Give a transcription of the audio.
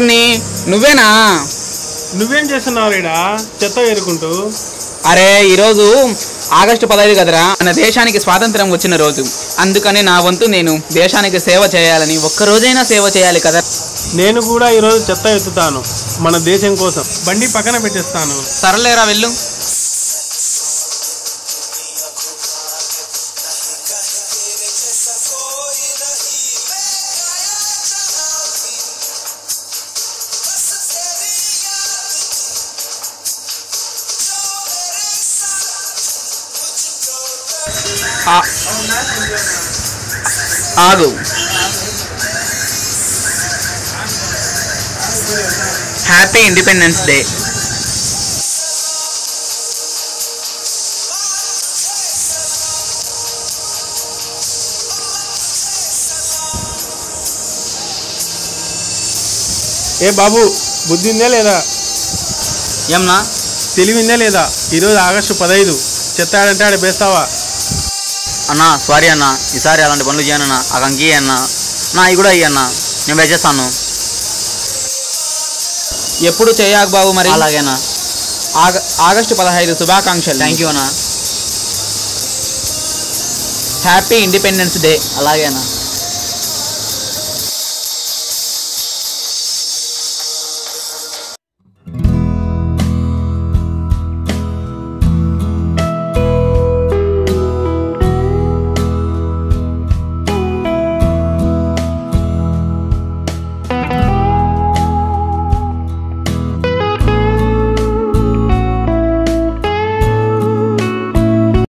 పిన్ని నువ్వేనా నువ్వేం చేస్తున్నావు ఈడ చెత్త ఏరుకుంటూ అరే ఈరోజు ఆగస్టు పదహైదు కదరా మన దేశానికి స్వాతంత్రం వచ్చిన రోజు అందుకని నా వంతు నేను దేశానికి సేవ చేయాలని ఒక్క రోజైనా సేవ చేయాలి కదా నేను కూడా ఈరోజు చెత్త ఎత్తుతాను మన దేశం కోసం బండి పక్కన పెట్టేస్తాను సరలేరా వెళ్ళు ఆ- ఆగు హ్యాపీ ఇండిపెండెన్స్ డే ఏ బాబు బుద్ధి ఉందా లేదా ఏమన్నా తెలివిందా లేదా ఈరోజు ఆగస్టు పదహైదు చెత్త ఆడంటే ఆడ వేస్తావా అన్నా సారీ అన్న ఈసారి అలాంటి పనులు చేయనన్నా ఆ కంకి అన్న నా అవి కూడా అయ్యన్న నేను వేసేస్తాను ఎప్పుడు చేయక బాబు మరి అలాగేనా ఆగ ఆగస్టు పదహైదు శుభాకాంక్షలు థ్యాంక్ యూ అన్న హ్యాపీ ఇండిపెండెన్స్ డే అలాగేనా